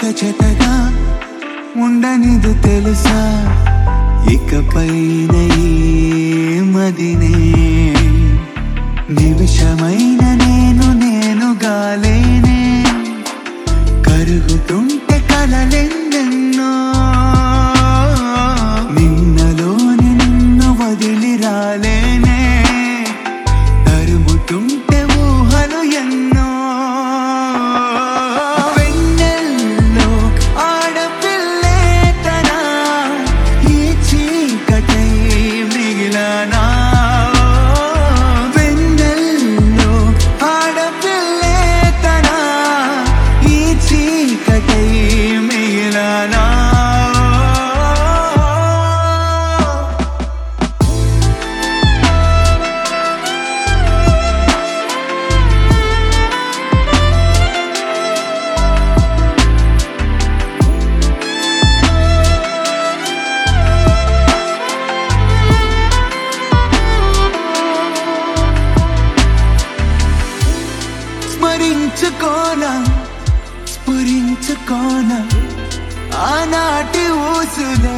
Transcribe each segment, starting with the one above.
జతగా ఉండనిదు తెలుసా ఇకపైన ఈ మదినే నిమిషమైన నేను నేను గాలేనే కరుగుతుంటే కలలెన్నెన్నో నిన్నలో నిన్ను వదిలి రాలేనే తరుముతుంటే ఊహలు ఎన్నో వెన్నెల్లో ఆడపిల్లే తన ఈ చీకటై మిగిలనా వెన్నెల్లో ఆడపిల్లే తన ఈ చీకటై మిగిలనా స్మరించుకోన స్ఫురించుకోన ఆనాటి ఊసులే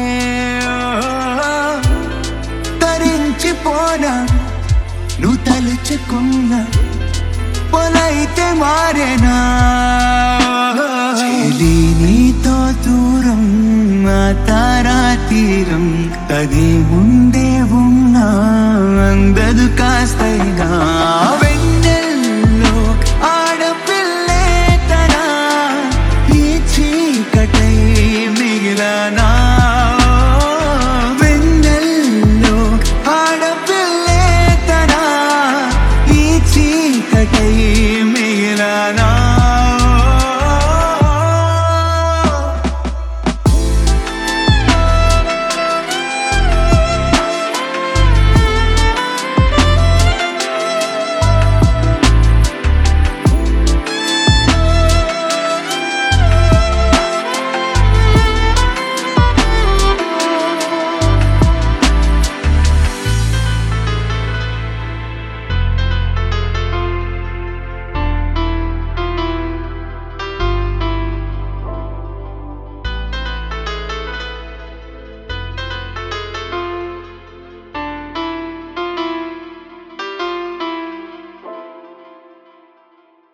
తరించిపోన నువ్వు తలుచుకున్న పొలైతే మారేనా చెలి నీతో దూరం ఆ తారా తీరం అది ముందే ఉన్నా అందదు కాస్తైనా వెన్న